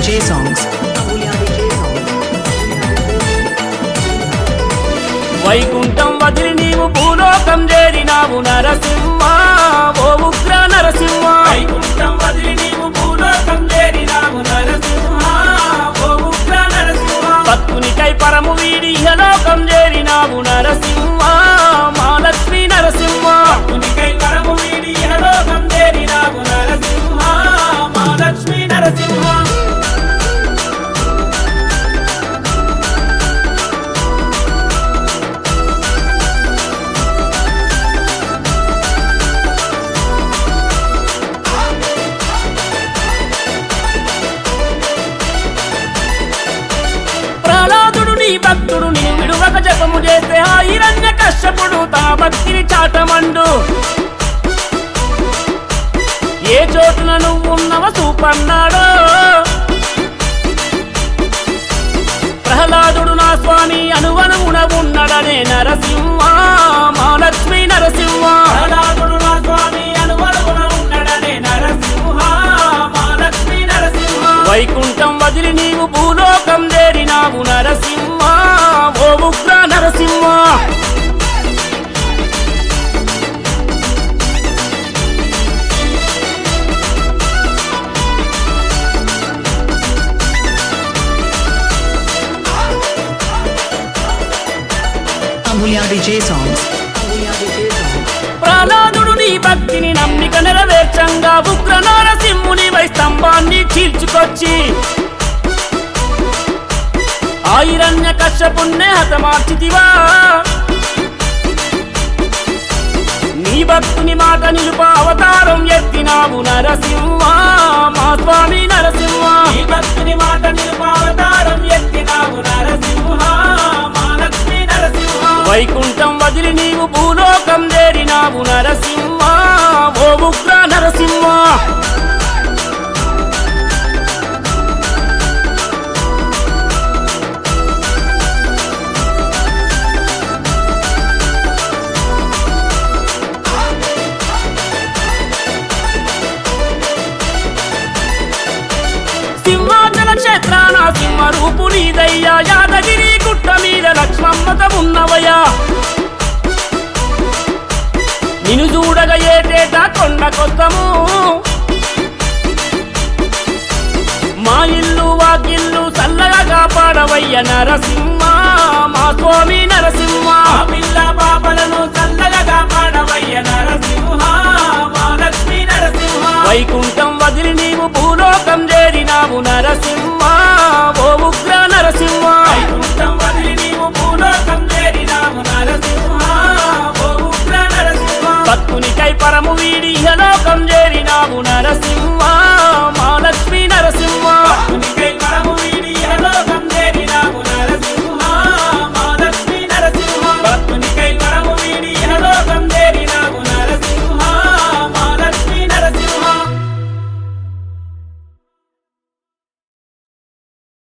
DJ songs. Amulya DJ songs. Vaikuntham వదిలి నీవు భూలోకం చేరినావు నరసింహ ఓ ఉగ్ర నరసింహ వైకుంఠం వదిలి నీవు భూలోకం చేరినావు నరసింహ ఓ ఉగ్ర నరసింహ భక్తునికై పరము వీడి ఇహలోకం చేరినావు నరసింహ మా లక్ష్మీ నరసింహ భక్తునికై పరము వీడి ఇహలోకం చేరినావు నరసింహ మా లక్ష్మీ నరసింహ ప్రహ్లాదుడు నీ భక్తుడు నీ విడువక జపము చేస్తే ఆ హిరణ్య కశ్యపుడు తన భక్తిని చాటమండు ఏ చోటున నువ్వున్నవ చూపన్నాడో ప్రహ్లాదుడు నా స్వామి అనువనుగుణ ఉన్నడనే నరసింహ మా లక్ష్మీ నరసింహ ప్రహ్లాదుడు నా స్వామి అనువనుగుణ ఉన్నడనే నరసింహ మా లక్ష్మీ నరసింహ వైకుంఠం వదిలి నీవు భూలోకం చేరినావు నరసింహ ఓ ఉగ్ర Narasimha Amulya DJ songs. Amulya DJ songs. ప్రహ్లాదుడు నీ భక్తిని నమ్మిక నెరవేర్చంగా ఉగ్ర నరసింహుని వై స్తంభాన్ని చీల్చుకొచ్చి ఆయిరణ్య కశ్యపుణ్ణే హతమార్చితివా నీ భక్తుని మాట నిలుప అవతారం ఎత్తినావు నరసింహ మా స్వామి నరసింహ నీ భక్తుని మాట నిలుప అవతారం ఎత్తినావు నరసింహ మా లక్ష్మీ నరసింహ వైకుంఠం వదిలి నీవు భూలోకం చేరినావు నరసింహ ఓ ఉగ్ర నరసింహ సింహాచల క్షేత్రాన సింహ రూపు నీదయ్యా యాదగిరి గుట్ట మీద లక్ష్మమ్మత ఉన్నవయ్యా నిన్ను చూడగా ఏటేటా కొండ కొత్తము మా ఇల్లు వాకిల్లు చల్లగా కాపాడవయ్య నరసింహ మా స్వామి నరసింహ పిల్ల పాపలను చల్లగా కాపాడవయ్య నరసింహ మా లక్ష్మీ నరసింహ వైకుంఠం వదిలి నీవు భూలోకం చేరినావు నరసింహ ఓ ఉగ్ర నరసింహ వైకుంఠం వదిలి నీవు భూలోకం చేరినావు నరసింహ ఓ ఉగ్ర నరసింహ భక్తునికై పరము వీడి ఇహలోకం చేరినావు నరసింహ మా లక్ష్మీ నరసింహ భక్తునికై